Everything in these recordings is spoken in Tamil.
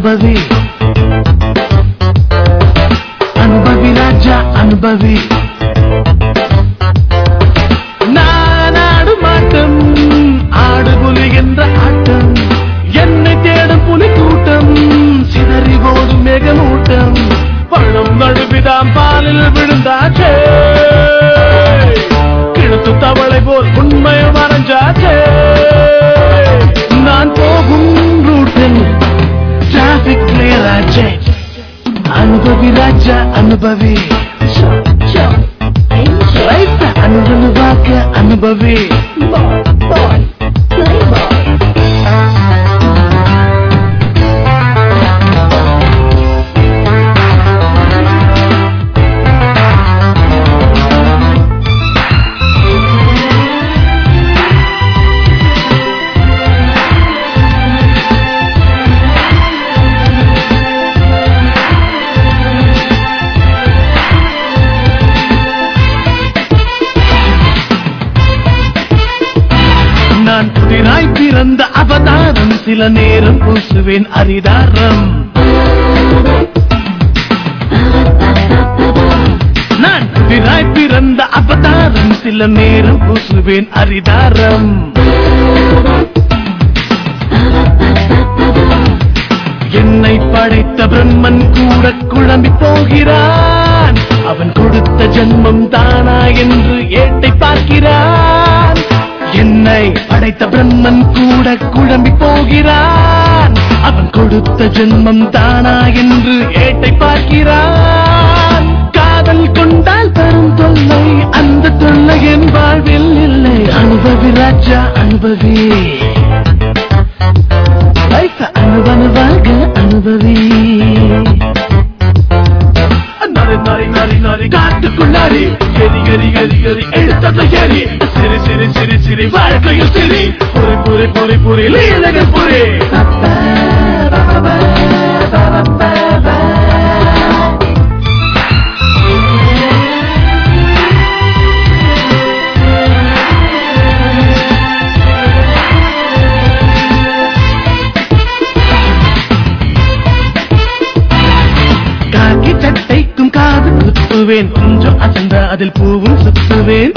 அனுபவி அனுபவி ராஜா அனுபவி நான் ஆடும் ஆட்டம் ஆடு புலி என்ற ஆட்டம் என்னை தேடும் புலி கூட்டம் சிதறி ஓடும் மேகமூட்டம் பழம் நழுவிதாம் பாலில் விழுந்தாச்சே கிழத்து தவளை போல் உண்மை மறைஞ்சாச்சே நான் போகும் ரூட்டில் டிராபிக் கிளியர் ஆச்சே அனுபவி ராஜா அனுபவி லைஃப் அனுபவாக்க அனுபவி நான் புதிராய் பிறந்த அவதாரம் சில நேரம் பூசுவேன் அரிதாரம் நான் புதிராய் பிறந்த அவதாரம் சில நேரம் பூசுவேன் அரிதாரம் என்னை படைத்த பிரம்மன் கூட குழம்பி போகிறான் அவன் கொடுத்த ஜென்மம் தானா என்று ஏட்டை பார்க்கிறான் என்னை படைத்த பிரம்மன் கூட குழம்பி போகிறான் அவன் கொடுத்த ஜென்மம் தானா என்று ஏட்டை பார்க்கிறான் காதல் கொண்டால் தரும் தொல்லை அந்த தொல்லை என் வாழ்வில் இல்லை அனுபவி ராஜா அனுபவி லைஃப் அனுபவமாக அனுபவி நரி நரி நரி நரி காட்டுக்குள்ளாரி எரி எரி எரி எரி எழுத்தத்தை எரி சிரி சிரி சிரி சிரி வாழ்க்கையில் சிரி புரி புரி புரி புரி லீலக புரி காக்கி சட்டைக்கும் காது குத்துவேன் கொஞ்சம் அசந்த அதில் பூவும் சுத்துவேன்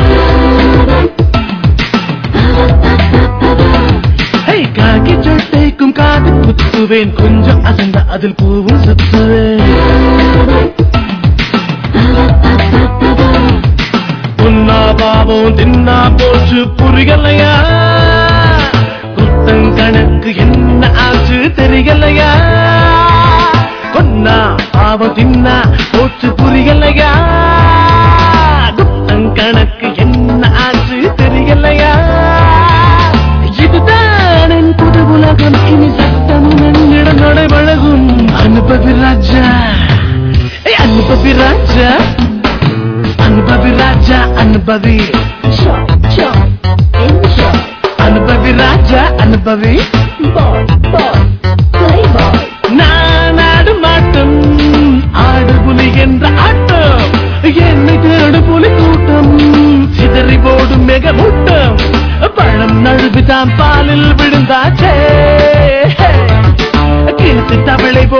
ஹே, காக்கி சட்டைக்கும் காது குத்துவேன் கொஞ்சம் அசந்த அதில் பூவும் சுத்துவேன் உன்னா பாவம் தின்னா போச்சு புரியலையா குத்தம் கணக்கு என்ன ஆச்சு தெரியலையா கொன்னா பாவம் தின்னா போச்சு புரியலையா குத்தம் கணக்கு என்ன ஆச்சு தெரியலையா இதுதான் என் புது உலகம் இனி சட்டமும் என்னிடம் நடைபழகும் அனுபவி ராஜா ஏய், அனுபவி ராஜா அனுபவி ராஜா அனுபவி அனுபவி ராஜா அனுபவி நான் ஆடு மாட்டம் ஆடு புலி என்ற ஆட்டம் என்னை தேடு புலி கூட்டம் சிதறி போடும் மிக மூட்டம் பழம் நழுவிதான் பாலில் விழுந்தாச்சே கிழத்து தவளை போ